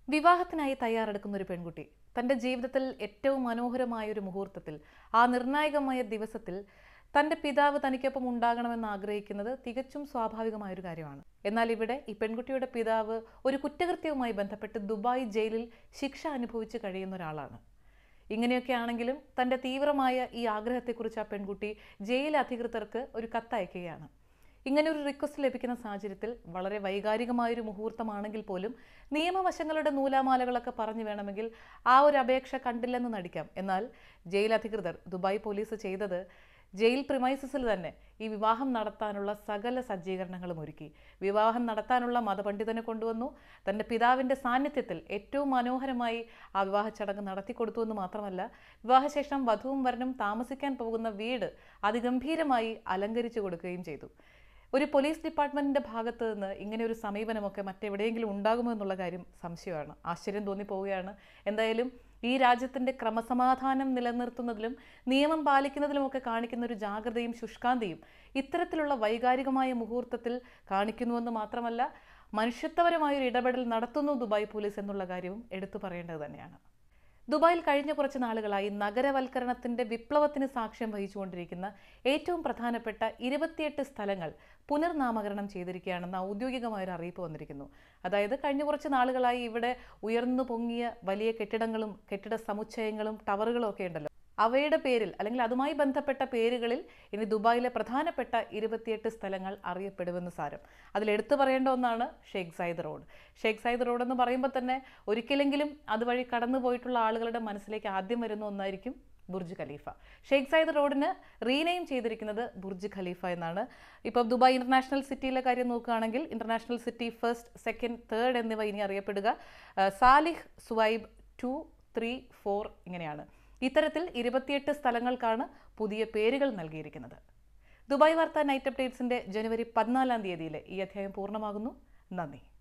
വിവാഹത്തിനായി തയ്യാറെടുക്കുന്ന ഒരു പെൺകുട്ടി തൻ്റെ ജീവിതത്തിൽ ഏറ്റവും മനോഹരമായ ഒരു മുഹൂർത്തത്തിൽ ആ നിർണായകമായ ദിവസത്തിൽ തൻ്റെ പിതാവ് തനിക്കൊപ്പം ഉണ്ടാകണമെന്ന് ആഗ്രഹിക്കുന്നത് തികച്ചും സ്വാഭാവികമായൊരു കാര്യമാണ് എന്നാൽ ഇവിടെ ഈ പെൺകുട്ടിയുടെ പിതാവ് ഒരു കുറ്റകൃത്യവുമായി ബന്ധപ്പെട്ട് ദുബായ് ജയിലിൽ ശിക്ഷ അനുഭവിച്ച് കഴിയുന്ന ഒരാളാണ് ഇങ്ങനെയൊക്കെ ആണെങ്കിലും തൻ്റെ തീവ്രമായ ഈ ആഗ്രഹത്തെക്കുറിച്ച് ആ പെൺകുട്ടി ജയിൽ അധികൃതർക്ക് ഒരു കത്തയക്കുകയാണ് ഇങ്ങനെ ഒരു റിക്വസ്റ്റ് ലഭിക്കുന്ന സാഹചര്യത്തിൽ വളരെ വൈകാരികമായൊരു മുഹൂർത്തമാണെങ്കിൽ പോലും നിയമവശങ്ങളുടെ നൂലാമാലകളൊക്കെ പറഞ്ഞു വേണമെങ്കിൽ ആ ഒരു അപേക്ഷ കണ്ടില്ലെന്ന് നടിക്കാം എന്നാൽ ജയിൽ അധികൃതർ ദുബായ് പോലീസ് ചെയ്തത് ജയിൽ പ്രിമൈസസിൽ തന്നെ ഈ വിവാഹം നടത്താനുള്ള സകല സജ്ജീകരണങ്ങളും ഒരുക്കി വിവാഹം നടത്താനുള്ള മതപണ്ഡിതനെ കൊണ്ടുവന്നു തൻ്റെ പിതാവിൻ്റെ സാന്നിധ്യത്തിൽ ഏറ്റവും മനോഹരമായി ആ വിവാഹ ചടങ്ങ് നടത്തിക്കൊടുത്തു എന്ന് മാത്രമല്ല വിവാഹശേഷം വധുവും വരനും താമസിക്കാൻ പോകുന്ന വീട് അതിഗംഭീരമായി അലങ്കരിച്ചു കൊടുക്കുകയും ചെയ്തു ഒരു പോലീസ് ഡിപ്പാർട്ട്മെന്റിന്റെ ഭാഗത്ത് നിന്ന് ഇങ്ങനെ ഒരു സമീപനമൊക്കെ മറ്റെവിടെയെങ്കിലും ഉണ്ടാകുമോ എന്നുള്ള കാര്യം സംശയമാണ് ആശ്ചര്യം തോന്നിപ്പോവുകയാണ് എന്തായാലും ഈ രാജ്യത്തിന്റെ ക്രമസമാധാനം നിലനിർത്തുന്നതിലും നിയമം പാലിക്കുന്നതിലുമൊക്കെ കാണിക്കുന്ന ഒരു ജാഗ്രതയും ശുഷ്കാന്തിയും ഇത്തരത്തിലുള്ള വൈകാരികമായ മുഹൂർത്തത്തിൽ കാണിക്കുന്നുവെന്ന് മാത്രമല്ല മനുഷ്യത്വപരമായൊരു ഇടപെടൽ നടത്തുന്നു ദുബായ് പോലീസ് എന്നുള്ള കാര്യവും എടുത്തു പറയേണ്ടത് തന്നെയാണ് ദുബായിൽ കഴിഞ്ഞ കുറച്ച് നാളുകളായി നഗരവൽക്കരണത്തിന്റെ വിപ്ലവത്തിന് സാക്ഷ്യം വഹിച്ചുകൊണ്ടിരിക്കുന്ന ഏറ്റവും പ്രധാനപ്പെട്ട ഇരുപത്തിയെട്ട് സ്ഥലങ്ങൾ പുനർനാമകരണം ചെയ്തിരിക്കുകയാണെന്ന് ഔദ്യോഗികമായൊരു അറിയിപ്പ് വന്നിരിക്കുന്നു അതായത് കഴിഞ്ഞ കുറച്ച് നാളുകളായി ഇവിടെ ഉയർന്നു പൊങ്ങിയ വലിയ കെട്ടിടങ്ങളും കെട്ടിട സമുച്ചയങ്ങളും ടവറുകളും ഒക്കെ ഉണ്ടല്ലോ അവയുടെ പേരിൽ അല്ലെങ്കിൽ അതുമായി ബന്ധപ്പെട്ട പേരുകളിൽ ഇനി ദുബായിലെ പ്രധാനപ്പെട്ട ഇരുപത്തിയെട്ട് സ്ഥലങ്ങൾ അറിയപ്പെടുമെന്ന് സാരം അതിൽ എടുത്തു പറയേണ്ട ഒന്നാണ് Sheikh Zayed road Sheikh Zayed road എന്ന് പറയുമ്പോൾ തന്നെ ഒരിക്കലെങ്കിലും അതുവഴി കടന്നു പോയിട്ടുള്ള ആളുകളുടെ മനസ്സിലേക്ക് ആദ്യം വരുന്ന ഒന്നായിരിക്കും ബുർജ് ഖലീഫ ഷേഖ് സൈദ് റോഡിന് റീനെയിം ചെയ്തിരിക്കുന്നത് ബുർജ് ഖലീഫ എന്നാണ് ഇപ്പോൾ ദുബായ് ഇന്റർനാഷണൽ സിറ്റിയിലെ കാര്യം നോക്കുകയാണെങ്കിൽ international city first second third എന്നിവ ഇനി അറിയപ്പെടുക ആ, Salih Suwaib two three four ഇങ്ങനെയാണ് ഇത്തരത്തിൽ ഇരുപത്തിയെട്ട് സ്ഥലങ്ങൾക്കാണ് പുതിയ പേരുകൾ നൽകിയിരിക്കുന്നത് ദുബായ് വാർത്ത നൈറ്റ് അപ്ഡേറ്റ്സിന്റെ ജനുവരി പതിനാലാം തീയതിയിലെ ഈ അധ്യായം പൂർണ്ണമാകുന്നു നന്ദി